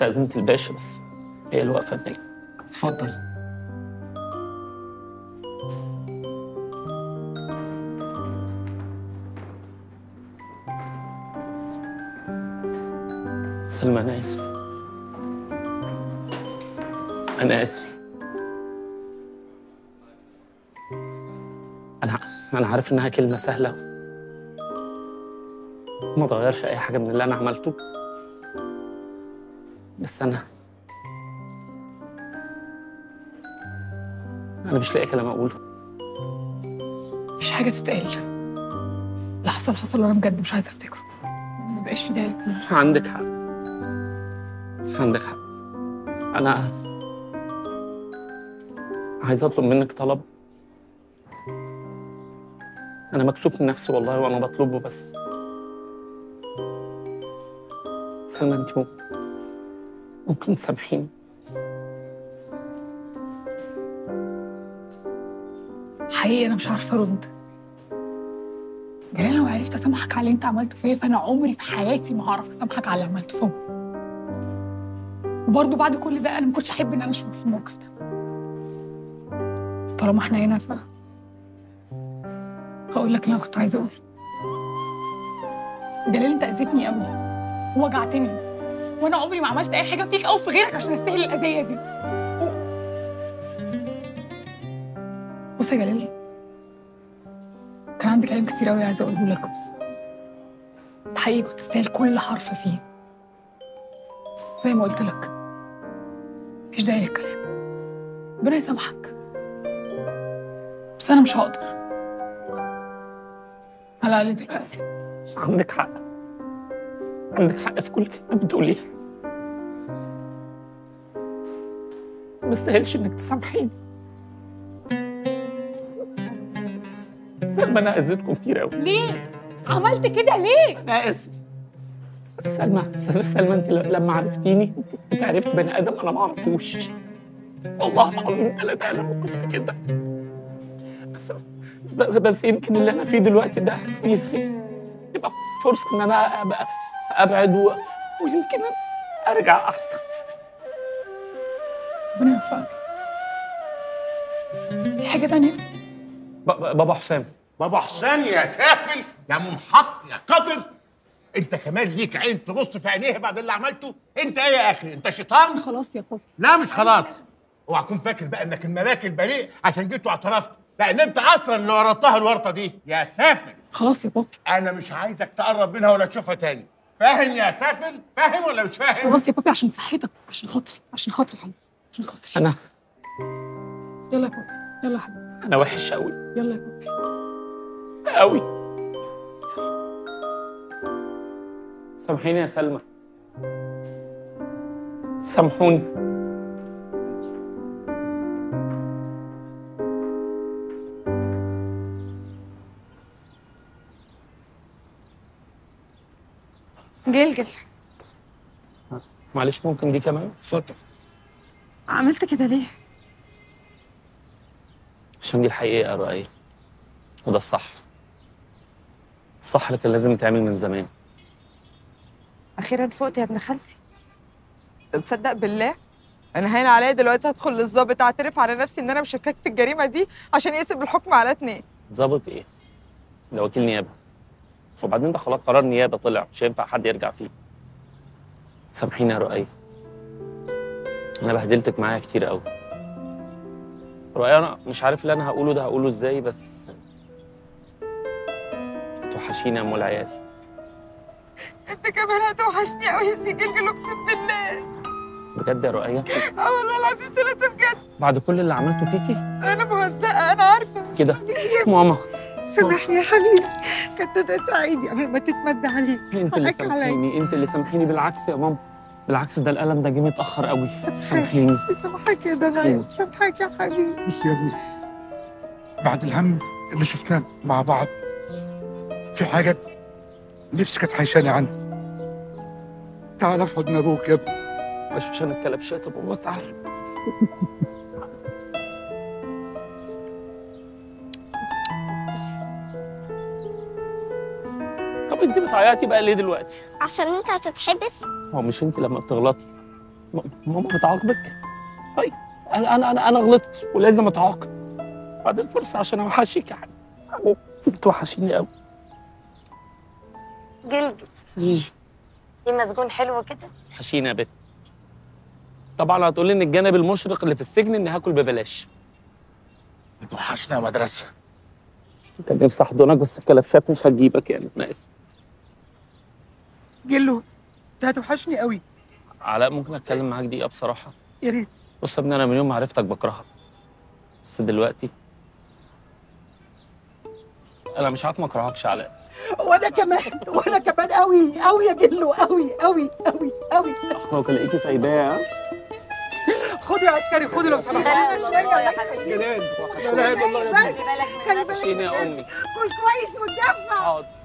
استأذنت الباشا بس هي اللي واقفة هناك اتفضل سلمى أنا آسف أنا آسف أنا أنا عارف إنها كلمة سهلة ما تغيرش أي حاجة من اللي أنا عملته بس أنا أنا مش لاقي كلام أقوله مفيش حاجة تتقال اللي حصل حصل وأنا بجد مش عايزة أفتكره مبقاش في داعي للكلام عندك حق عندك حق أنا عايز أطلب منك طلب أنا مكسوف من نفسي والله وأنا بطلبه بس سلمى أنت ممكن ممكن تسامحيني حقيقي أنا مش عارفة أرد جلال لو عرفت أسامحك على اللي أنت عملته فيا فأنا عمري في حياتي ما هعرف أسامحك على اللي عملته فيا وبرضه بعد كل ده أنا ما كنتش أحب إن أنا أشوفك في الموقف ده بس طالما إحنا هنا ف هقول لك اللي أنا كنت عايزة أقوله جلال أنت أذيتني قوي ووجعتني وأنا عمري ما عملت أي حاجة فيك أو في غيرك عشان أستاهل الأذية دي و... بص يا جلال كان عندي كلام كتير قوي عايزه اقوله لك بس انت حقيقي كنت تستاهل كل حرف فيه زي ما قلت لك مفيش داعي للكلام ربنا يسامحك بس انا مش هقدر على الاقل دلوقتي عندك حق عندك حق في كل كلمة بتقوليها ما استاهلش إنك تسامحيني سلمى أنا أذيتكم كتير أوي ليه عملت كده ليه أنا آسف سلمى سلمى أنت لما عرفتيني أنت عرفت بني آدم أنا ما أعرفوش والله العظيم ثلاثة أنا ما كنت كده بس بس يمكن اللي أنا فيه دلوقتي ده يبقى فرصة إن أنا أبقى أبعد و... ويمكن أرجع أحسن ربنا يوفقك في حاجه تانية ب- ب- بابا حسام بابا حسام يا سافل يا منحط يا قذر انت كمان ليك عين تبص في عينيها بعد اللي عملته انت ايه يا اخي انت شيطان خلاص يا بابا لا مش خلاص اوعى تكون فاكر بقى انك الملاك البريء عشان جيت واعترفت لان انت اصلا اللي ورطتها الورطه دي يا سافل خلاص يا بابا انا مش عايزك تقرب منها ولا تشوفها تاني فاهم يا سافل فاهم ولا مش فاهم خلاص يا بابا عشان صحتك عشان خاطري عشان خاطري خلاص عشان خاطري أنا يلا يا بابا يلا يا حبيبي أنا وحش أوي يلا يا بابا أوي سامحيني يا سلمى سامحوني جلجل معلش ممكن دي كمان اتفضل عملت كده ليه؟ عشان دي الحقيقة يا رؤية وده الصح الصح اللي كان لازم يتعمل من زمان اخيرا فقت يا ابن خالتي تصدق بالله انا هين عليا دلوقتي هدخل للظابط اعترف على نفسي ان انا مشكك في الجريمه دي عشان يقسم الحكم على اتنين ظابط ايه؟ ده وكيل نيابة وبعدين ده خلاص قرار نيابة طلع مش هينفع حد يرجع فيه سامحيني يا رؤية أنا بهدلتك معايا كتير قوي رؤية أنا مش عارف اللي أنا هقوله ده هقوله إزاي بس توحشيني يا أم العيال انت كمان هتوحشني قوي يا سي جلجل اقسم بالله بجد يا رؤية اه والله العظيم ثلاثه بجد بعد كل اللي عملته فيكي انا مهزقه انا عارفه كده ماما سامحني يا حبيبي كنت تقطع ايدي قبل ما تتمد عليك انت اللي حقك عليا. سامحيني انت اللي سامحيني بالعكس يا ماما بالعكس ده الألم ده جه متأخر قوي سامحيني سامحك يا دنيا سامحيني. سامحك يا حبيبي بص يا ابني بعد الهم اللي شفناه مع بعض في حاجات نفسي كانت حيشاني عنها تعال في حضن ابوك يا ابني مش عشان الكلبشات ابو بص تعال طب انت بتعيطي بقى ليه دلوقتي؟ عشان انت هتتحبس هو مش انت لما بتغلطي م- ماما بتعاقبك طيب انا انا انا انا غلطت ولازم اتعاقب بعدين فرصه عشان اوحشك يا حبيبي بتوحشيني قوي جلجل جيجو في مسجون حلو كده توحشيني يا بت طبعا هتقولي ان الجانب المشرق اللي في السجن اني هاكل ببلاش توحشنا يا مدرسه كان نفسي احضنك بس الكلبشات مش هتجيبك يعني انا اسف جلو انت هتوحشني قوي علاء ممكن اتكلم معاك دقيقه بصراحه يا ريت بص يا ابني انا من يوم ما عرفتك بكرهك بس دلوقتي انا مش عارف ما اكرهكش علاء وانا كمان وانا كمان قوي قوي يا جلو قوي قوي قوي قوي اخوك الاقيكي سايباه خدوا يا عسكري خدوا لو سمحت خلينا شويه يا حبيبي جلال لا اله الا الله يا ابني بس خلي بالك وحشيني يا امي كل كويس وتدفع حاضر